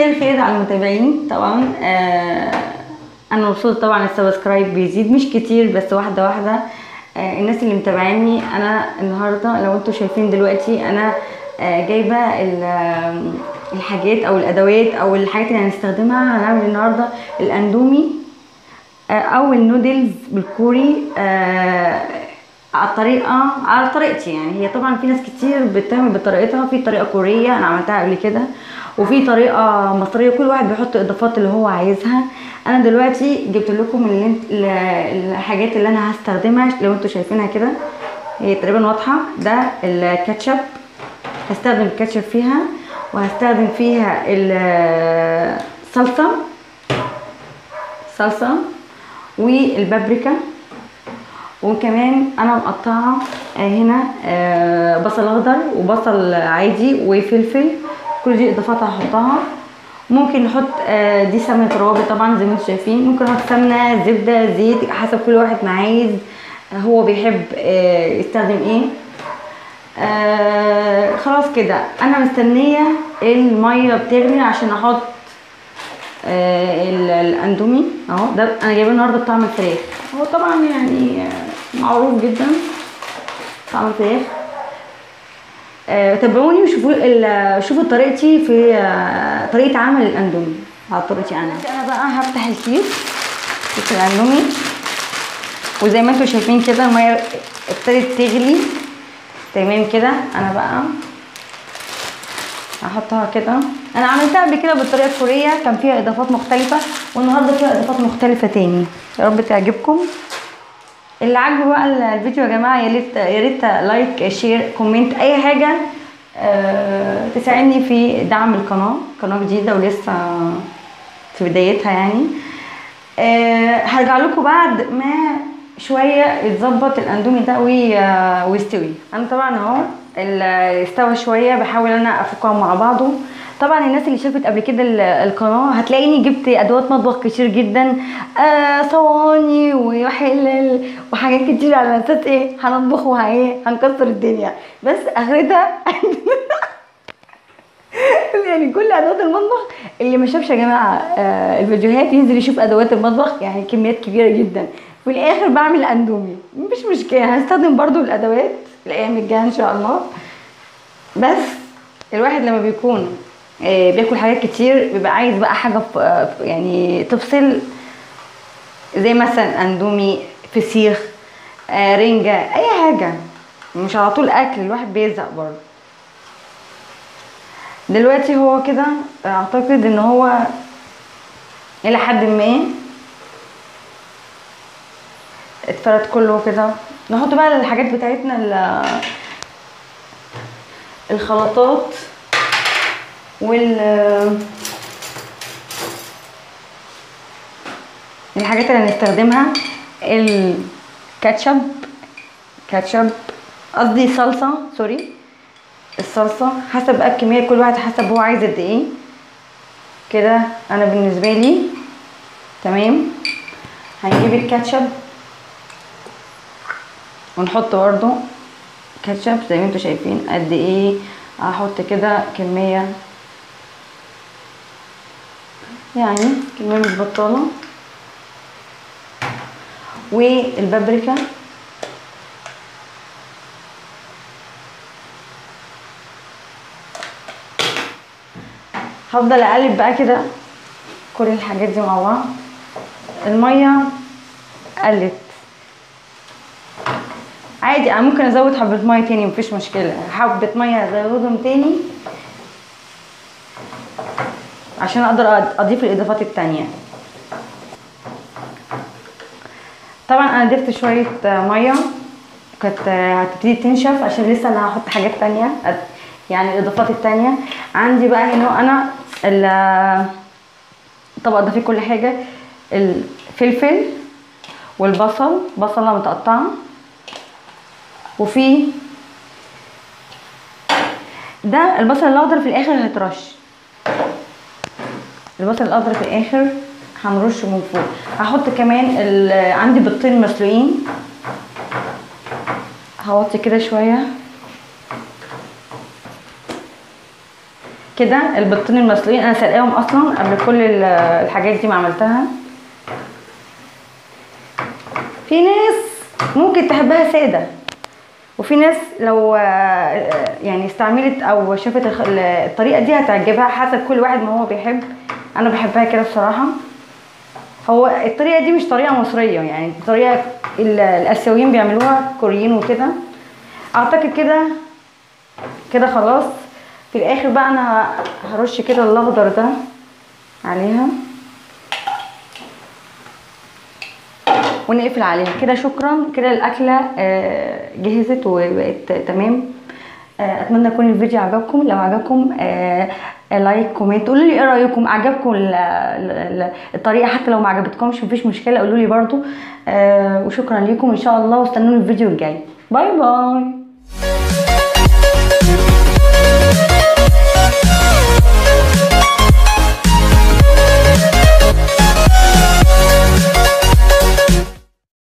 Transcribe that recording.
مساء الخير على المتابعين طبعا آه انا مبسوطه طبعا السبسكرايب بيزيد مش كتير بس واحده واحده آه الناس اللي متابعيني انا النهارده لو انتم شايفين دلوقتي انا آه جايبه ال- آه، الحاجات او الادوات او الحاجات اللي هنستخدمها هنعمل النهارده الاندومي آه، او النودلز بالكوري آه، على الطريقه على طريقتي يعني هي طبعا في ناس كتير بتعمل بطريقتها في طريقه كوريه انا عملتها قبل كده وفي طريقه مصريه كل واحد بيحط الاضافات اللي هو عايزها انا دلوقتي جبت لكم اللي انت- ال- الحاجات اللي انا هستخدمها لو انتوا شايفينها كده هي تقريبا واضحه ده الكاتشب هستخدم الكاتشب فيها وهستخدم فيها الصلصه صلصه والبابريكا وكمان انا مقطعه آه، هنا آه، بصل اخضر وبصل عادي وفلفل كل دي اضافات هحطها ممكن نحط آه، دي سمنه روابي طبعا زي ما انتم شايفين ممكن نحط سمنه زبده زيت حسب كل واحد ما عايز آه، هو بيحب آه، يستخدم ايه آه خلاص كده انا مستنيه الميه بتغلي عشان احط آه ال- الاندومي اهو ده انا جايبه النهارده بطعم الفراخ هو طبعا يعني آه، معروف جدا طعم الفراخ آه تابعوني وشوفوا ال- شوفوا طريقتي في آه طريقه عمل الاندومي على طريقتي انا انا بقى هفتح الكيس كيس الاندومي وزي ما انتم شايفين كده الميه ابتدت تغلي تمام كده انا بقى هحطها كده انا عملتها قبل كده بالطريقه الكوريه كان فيها اضافات مختلفه والنهارده فيها اضافات مختلفه تاني يا رب تعجبكم اللي عاجبه بقى ال- الفيديو يا جماعه يا ريت يا ريت لايك شير كومنت اي حاجه آه، تساعدني في دعم القناه قناه جديده ولسه في بدايتها يعني آه، هرجع لكم بعد ما شويه يتظبط الاندومي ده وي- آه، ويستوي انا طبعا اهو ال- استوى شويه بحاول انا افكهم مع بعضه طبعا الناس اللي شافت قبل كده ال- القناه هتلاقيني جبت ادوات مطبخ كتير جدا آه صواني وحلل وحاجات كتير على اساس ايه هنطبخ وهي هنكسر الدنيا بس اخرتها يعني كل ادوات المطبخ اللي ما شافش يا جماعه آه الفيديوهات ينزل يشوف ادوات المطبخ يعني كميات كبيره جدا في الاخر بعمل اندومي مش مشكله هستخدم برضو الادوات الايام الجايه ان شاء الله بس الواحد لما بيكون آه بياكل حاجات كتير بيبقى عايز بقى حاجه ف- آه، يعني تفصل زي مثلا اندومي فسيخ آه رنجه اي حاجه مش على طول اكل الواحد بيزهق برضه دلوقتي هو كده اعتقد ان هو الى حد ما اتفرد كله كده نحط بقى الحاجات بتاعتنا ال- الخلطات وال الحاجات اللي هنستخدمها الكاتشب كاتشب قصدي صلصة سوري الصلصة حسب بقى الكمية كل واحد حسب هو عايز قد ايه كده انا بالنسبة لي تمام هنجيب الكاتشب ونحط برضو كاتشب زي ما انتوا شايفين قد ايه هحط كده كمية يعني كمية مش بطالة والبابريكا هفضل اقلب بقى كده كل الحاجات دي مع بعض الميه قلت عادي انا ممكن ازود حبه ميه تاني مفيش مشكله حبه ميه ازودهم تاني عشان اقدر أض- اضيف الاضافات التانية طبعا انا ضفت شويه آه، ميه كانت آه، هتبتدي تنشف عشان لسه انا هحط حاجات تانية أد- يعني الاضافات التانية عندي بقى هنا انا ال- الطبق ده فيه كل حاجه الفلفل والبصل بصله متقطعه وفي ده البصل الاخضر في الاخر هيترش البصل الاخضر في الاخر هنرشه من فوق هحط كمان ال- عندي بيضتين مسلوقين هوطي كده شويه كده البيضتين المسلوقين انا سلقاهم اصلا قبل كل ال- الحاجات دي ما عملتها في ناس ممكن تحبها ساده وفي ناس لو آه، يعني استعملت او شافت الخ- الطريقه دي هتعجبها حسب كل واحد ما هو بيحب انا بحبها كده بصراحه هو الطريقه دي مش طريقه مصريه يعني طريقه ال- الاسيويين بيعملوها كوريين وكده اعتقد كده كده خلاص في الاخر بقى انا هرش كده الاخضر ده عليها ونقفل عليها كده شكرا كده الاكله آه، جهزت وبقت تمام آه، اتمنى يكون الفيديو عجبكم لو عجبكم آه، لايك كومنت قولوا لي ايه رايكم عجبكم ال- ال- الطريقه حتى لو ما عجبتكمش مفيش مشكله قولوا لي برضو آه، وشكرا لكم ان شاء الله واستنوني الفيديو الجاي باي باي